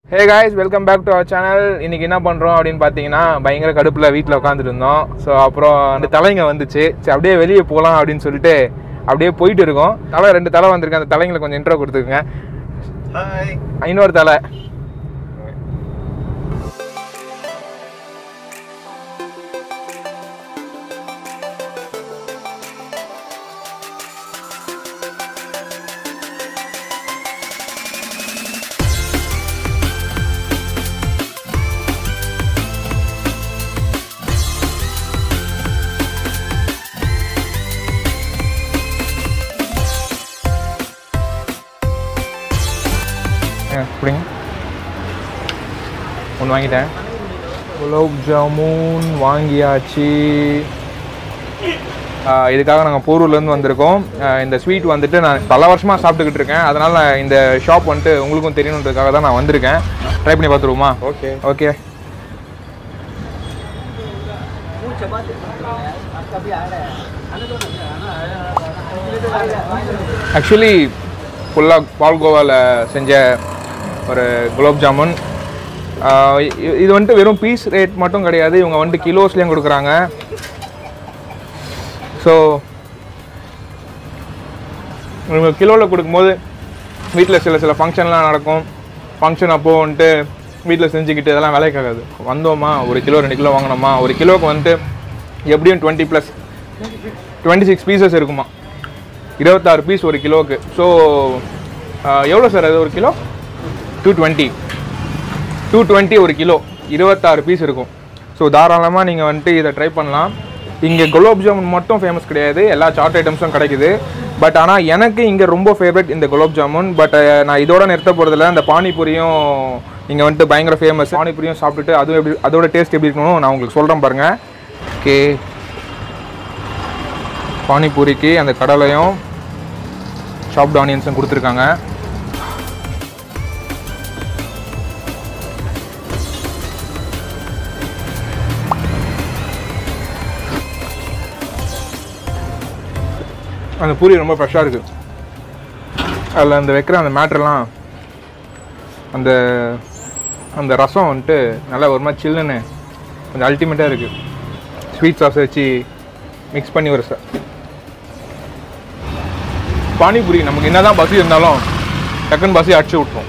Hey guys welcome back to our channel இன்னைக்கு என்ன பண்ணுறோம் அப்படின்னு பார்த்தீங்கன்னா பயங்கர கடுப்பில் வீட்டில் உட்காந்துட்டு இருந்தோம் ஸோ அப்புறம் அந்த தலைங்க வந்துச்சு சரி அப்படியே வெளியே போகலாம் அப்படின்னு சொல்லிட்டு அப்படியே போயிட்டு இருக்கோம் தலை ரெண்டு தலை வந்திருக்கு அந்த தலைங்களை கொஞ்சம் இன்ட்ரோ கொடுத்துக்குங்க ஹாய் இன்னொரு தலை பிடிங்க ஒன்று வாங்கிட்டேன் குலோப் ஜாமுன் வாங்கியாச்சு ஆஹ் இதுக்காக நாங்கள் போரூர்லேருந்து வந்திருக்கோம் ஆஹ் இந்த ஸ்வீட் வந்துட்டு நான் பல வருஷமாக சாப்பிட்டுக்கிட்டு இருக்கேன் அதனால் நான் இந்த ஷாப் வந்துட்டு உங்களுக்கும் தெரியணுன்றதுக்காக தான் நான் வந்திருக்கேன் ட்ரை பண்ணி பார்த்துருவோமா ஓகே ஓகே ஆக்சுவலி ஃபுல்லாக பால்கோவாவில் செஞ்ச ஒரு குலோப் ஜாமுன் ஆஹ் இ- இது வந்துட்டு வெறும் பீஸ் ரேட் மட்டும் கிடையாது இவங்க வந்துட்டு கிலோஸ்லேயும் கொடுக்குறாங்க ஸோ இவங்க கிலோவில் கொடுக்கும்போது வீட்டில் சில சில ஃபங்க்ஷன்லாம் நடக்கும் ஃபங்க்ஷன் அப்போது வந்துட்டு வீட்டில் செஞ்சுக்கிட்டு இதெல்லாம் வேலைக்காகாது வந்தோமா ஒரு கிலோ ரெண்டு கிலோ வாங்கினோமா ஒரு கிலோவுக்கு வந்துட்டு எப்படியும் twenty plus twenty six pieces இருக்குமா இருபத்தாறு பீஸ் ஒரு கிலோவுக்கு ஸோ எவ்வளோ சார் அது ஒரு kilo two twenty two twenty ஒரு கிலோ இருபத்தாறு பீஸ் இருக்கும் ஸோ தாராளமாக நீங்கள் வந்துட்டு இதை ட்ரை பண்ணலாம் இங்கே குலோப் ஜாமுன் மட்டும் ஃபேமஸ் கிடையாது எல்லா சாட் ஐட்டம்ஸும் கிடைக்குது பட் ஆனால் எனக்கு இங்கே ரொம்ப ஃபேவரட் இந்த குலோப் ஜாமுன் பட் நான் இதோட நிறுத்த போகிறதில்ல இந்த பானிபூரியும் இங்கே வந்துட்டு பயங்கர ஃபேமஸ் பானிபூரியும் சாப்பிட்டுட்டு அதுவும் எப்படி அதோட டேஸ்ட் எப்படி இருக்கணும் நான் உங்களுக்கு சொல்கிறேன் பாருங்கள் ஓகே பானிபூரிக்கு அந்த கடலையும் சாப்ட் ஆனியன்ஸும் கொடுத்துருக்காங்க அந்த பூரி ரொம்ப ஃப்ரெஷ்ஷாக இருக்குது அதில் அந்த வைக்கிற அந்த மேட்ரெல்லாம் அந்த அந்த ரசம் வந்துட்டு நல்லா ஒரு மாதிரி சில்லுன்னு கொஞ்சம் அல்டிமேட்டாக இருக்குது ஸ்வீட் சாஸ் வச்சு மிக்ஸ் பண்ணி ஒரு ச- பானிபூரி நமக்கு என்னதான் பசி இருந்தாலும் டக்குன்னு பசி அடிச்சு விட்ரும்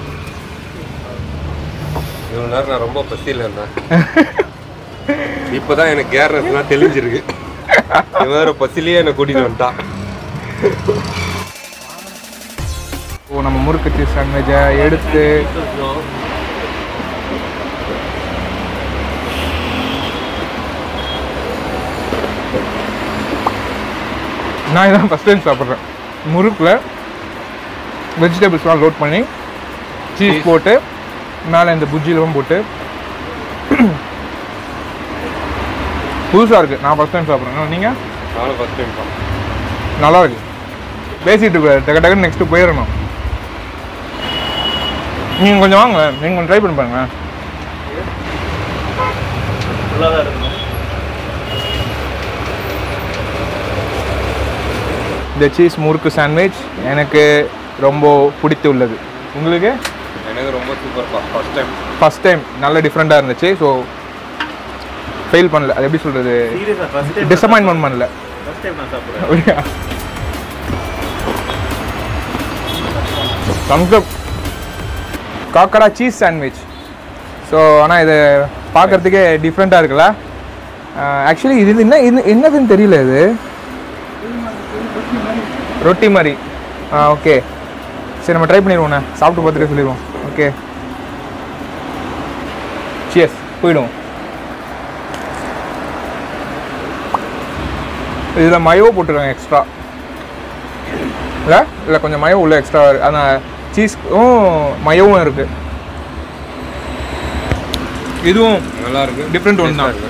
இவ்வளோ நேரம் நான் ரொம்ப பசியில் இருந்தேன் இப்போதான் எனக்கு கேர்னஸ்லாம் தெளிஞ்சிருக்கு இவன் வேற பசிலேயே என்னை கூட்டிட்டு வந்துட்டான் ஓ நம்ம முறுக்கு சீஸ் சாண்ட்விச்சை எடுத்து நான் இதான் ஃபஸ்ட் டைம் சாப்பிட்றேன் முறுக்கில் வெஜிடபிள்ஸ்லாம் லோட் பண்ணி சீஸ் போட்டு மேலே இந்த புஜ்ஜிலும் போட்டு புதுசாக இருக்குது நான் ஃபஸ்ட் டைம் சாப்பிட்றேன் நீங்கள் நானும் ஃபஸ்ட் டைம் தான் நல்லா இருக்கு பேசிட்டு இருக்க டக்கு டக்குன்னு நெக்ஸ்ட் போயிடணும் நீங்க கொஞ்சம் வாங்க நீங்க கொஞ்சம் ட்ரை பண்ணி பாருங்க இந்த சீஸ் முறுக்கு சாண்ட்விச் எனக்கு ரொம்ப பிடித்து உள்ளது உங்களுக்கு எனக்கு ரொம்ப சூப்பர்ப்பா ஃபஸ்ட் டைம் ஃபர்ஸ்ட் டைம் நல்ல டிஃப்ரெண்ட்டாக இருந்துச்சு ஸோ ஃபெயில் பண்ணல அது எப்படி சொல்கிறது சீரியஸா ஃபர்ஸ்ட் டைம் டிசப்பாயின்மெண்ட் பண்ணல ஃபர்ஸ்ட் டைம் நான் சாப்பிடுறேன் அப்படியா Thums Up khakhra cheese sandwich so ஆனால் இது பார்க்குறதுக்கே டிஃப்ரெண்ட்டாக இருக்குல்ல ஆக்சுவலி இது என்ன இது என்னதுன்னு தெரியல இது ரொட்டி மாதிரி ஆ ஓகே சரி நம்ம ட்ரை பண்ணிடுவோண்ணே சாப்பிட்டு பார்த்துட்டு சொல்லிடுவோம் ஓகே சியஸ் போயிடுவோம் இதில் மயோ போட்டுருக்காங்க எக்ஸ்ட்ரா இல்லை இல்லை கொஞ்சம் மயோ உள்ள எக்ஸ்ட்ரா அந்த சீஸ்க்கும் மயோவும் இருக்குது இதுவும் நல்லா இருக்கு Different one தான்.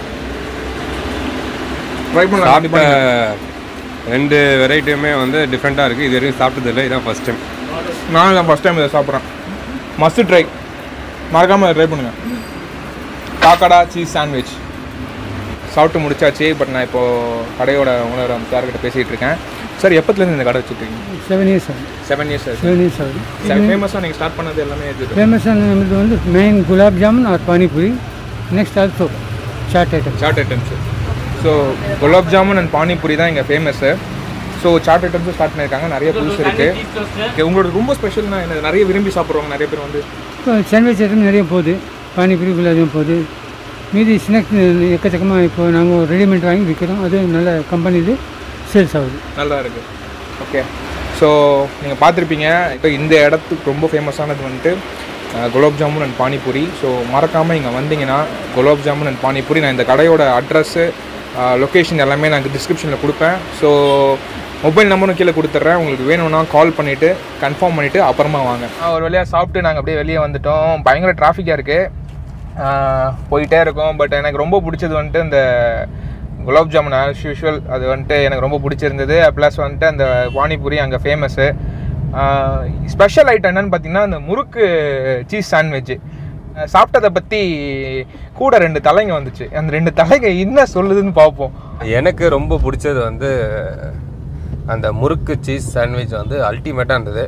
ட்ரை பண்ணலாம் சாப்பிட்ட கண்டிப்பா. ரெண்டு வெரைட்டியுமே வந்து டிஃப்ரெண்ட்டாக இருக்குது இது வரைக்கும் சாப்பிட்டது இல்லை இதான் ஃபஸ்ட் டைம் நானும் தான் ஃபஸ்ட் டைம் இதை சாப்பிட்றேன் மஸ்ட் ட்ரை மறக்காமல் ட்ரை பண்ணுங்கள் காக்கடா சீஸ் சாண்ட்விச் சாப்பிட்டு முடிச்சாச்சு பட் நான் இப்போது கடையோட ஓனர் சார்கிட்ட பேசிகிட்டு இருக்கேன் சார் எப்பத்துலேருந்து இந்த கடை வச்சுருக்கீங்க செவன் இயர்ஸ் ஆகுது seven years sir seven years ஆகுது ஃபேமஸாக நீங்கள் ஸ்டார்ட் பண்ணது எல்லாமே இது ஃபேமஸான நம்மளது வந்து main gulab jamun or panipuri next also chaat item chaat items so gulab jamun and panipuri தான் இங்கே ஃபேமஸ்ஸு ஸோ சாட் ஐட்டம்ஸும் ஸ்டார்ட் பண்ணியிருக்காங்க நிறைய புதுசு இருக்குது உங்களோட ரொம்ப ஸ்பெஷல்னா என்ன நிறைய விரும்பி சாப்பிட்றவங்க நிறைய பேர் வந்து இப்போ சாண்ட்விச் ஐட்டம் நிறைய போகுது பானிபூரி குலாப் ஜாமுன் போகுது மீதி ஸ்நாக்ஸ் எக்கச்சக்கமாக இப்போ நாங்கள் ரெடிமேட் வாங்கி விற்கிறோம் அது நல்ல கம்பெனி இது சேல்ஸ் ஆகுது நல்லா இருக்கு ஓகே ஸோ நீங்கள் பார்த்துருப்பீங்க இப்போ இந்த இடத்துக்கு ரொம்ப ஃபேமஸானது வந்துட்டு ah, gulab jamun and panipuri so மறக்காமல் இங்கே வந்தீங்கன்னா குலாப் ஜாமுன் அண்ட் பானிபூரி நான் இந்த கடையோட அட்ரஸ்ஸு லொக்கேஷன் எல்லாமே நான் டிஸ்கிரிப்ஷனில் கொடுப்பேன் ஸோ மொபைல் நம்பரும் கீழே கொடுத்துட்றேன் உங்களுக்கு வேணும்னா கால் பண்ணிவிட்டு கன்ஃபார்ம் பண்ணிவிட்டு அப்புறமா வாங்க ஆ, ஒரு வழியாக சாப்பிட்டு நாங்கள் அப்படியே வெளியே வந்துட்டோம் பயங்கர டிராஃபிக்காக இருக்குது போயிட்டே இருக்கோம் பட் எனக்கு ரொம்ப பிடிச்சது வந்துட்டு இந்த குலாப் ஜாமுன் ஆஸ் யூஷுவல் அது வந்துட்டு எனக்கு ரொம்ப பிடிச்சிருந்தது ப்ளஸ் வந்துட்டு அந்த பானிபூரி அங்கே ஃபேமஸ்ஸு ஸ்பெஷல் ஐட்டம் என்னன்னு பார்த்தீங்கன்னா அந்த முறுக்கு சீஸ் சாண்ட்விட்ச் சாப்பிட்டதை பற்றி கூட ரெண்டு தலைங்க வந்துச்சு அந்த ரெண்டு தலைங்க என்ன சொல்லுதுன்னு பார்ப்போம் எனக்கு ரொம்ப பிடிச்சது வந்து அந்த முறுக்கு சீஸ் சாண்ட்விச் வந்து அல்டிமேட்டாக இருந்தது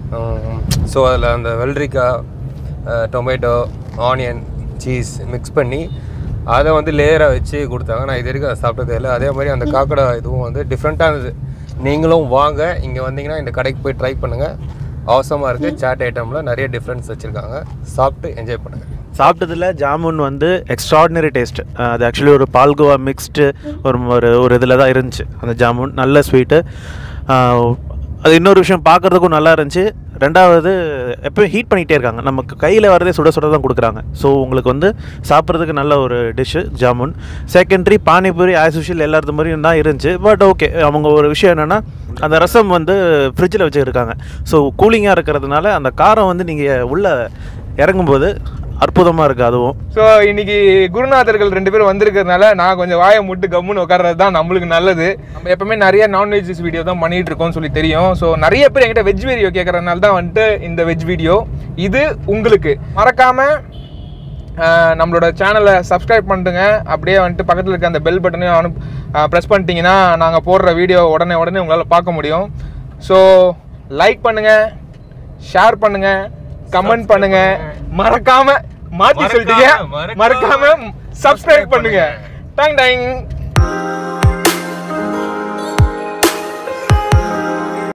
ஸோ அதில் அந்த வெள்ளரிக்காய் டொமேட்டோ ஆனியன் சீஸ் மிக்ஸ் பண்ணி அதை வந்து லேயராக வச்சு கொடுத்தாங்க நான் இது வரைக்கும் அதை சாப்பிட்டதே இல்லை அதே மாதிரி அந்த காக்கடா இதுவும் வந்து டிஃப்ரெண்ட்டாக இருந்தது நீங்களும் வாங்க இங்கே வந்தீங்கன்னா இந்த கடைக்கு போய் ட்ரை பண்ணுங்கள் அவசரமாக இருக்குது சாட் ஐட்டமில் நிறைய டிஃப்ரென்ஸ் வச்சுருக்காங்க சாப்பிட்டு என்ஜாய் பண்ணுங்கள் சாப்பிட்டதில் ஜாமுன் வந்து எக்ஸ்ட்ராடினரி டேஸ்ட் அது ஆக்சுவலி ஒரு பால்கோவா மிக்ஸ்டு ஒரு ஒரு ஒரு இதில் தான் இருந்துச்சு அந்த ஜாமுன் நல்ல ஸ்வீட்டு அது இன்னொரு விஷயம் பார்க்குறதுக்கும் நல்லா இருந்துச்சு ரெண்டாவது எப்பயும் ஹீட் பண்ணிகிட்டே இருக்காங்க நமக்கு கையில் வரதே சுட சுட தான் கொடுக்குறாங்க ஸோ உங்களுக்கு வந்து சாப்பிட்றதுக்கு நல்ல ஒரு dish jamun secondary panipuri as usual எல்லாத்து மாதிரியும் தான் இருந்துச்சு பட் ஓகே அவங்க ஒரு விஷயம் என்னென்னா அந்த ரசம் வந்து ஃப்ரிட்ஜில் வச்சுருக்காங்க ஸோ கூலிங்காக இருக்கிறதுனால அந்த காரம் வந்து நீங்கள் உள்ளே இறங்கும்போது அற்புதமாக இருக்குது அதுவும் ஸோ இன்னைக்கு குருநாதர்கள் ரெண்டு பேரும் வந்திருக்கிறதுனால நான் கொஞ்சம் வாயை முட்டு கம்முன்னு உட்கார்றது தான் நம்மளுக்கு நல்லது நம்ம எப்பவுமே நிறைய நான்வெஜ் வீடியோ தான் பண்ணிட்டு இருக்கோம்னு சொல்லி தெரியும் ஸோ நிறைய பேர் என்கிட்ட வெஜ் வீடியோ கேட்கறதுனால தான் வந்துட்டு இந்த வெஜ் வீடியோ இது உங்களுக்கு மறக்காம ஆஹ், நம்மளோட சேனலை சப்ஸ்கிரைப் பண்ணுங்க அப்படியே வந்துட்டு பக்கத்தில் இருக்க அந்த பெல் பட்டனையும் அனு ப்ரெஸ் பண்ணிட்டீங்கன்னா நாங்கள் போடுற வீடியோ உடனே உடனே உங்களால் பார்க்க முடியும் ஸோ லைக் பண்ணுங்க ஷேர் பண்ணுங்க கமெண்ட் பண்ணுங்க மறக்காம மாத்தி சொல்லிட்டீங்க மறக்காம சப்ஸ்கிரைப் பண்ணுங்க டாங் டாங்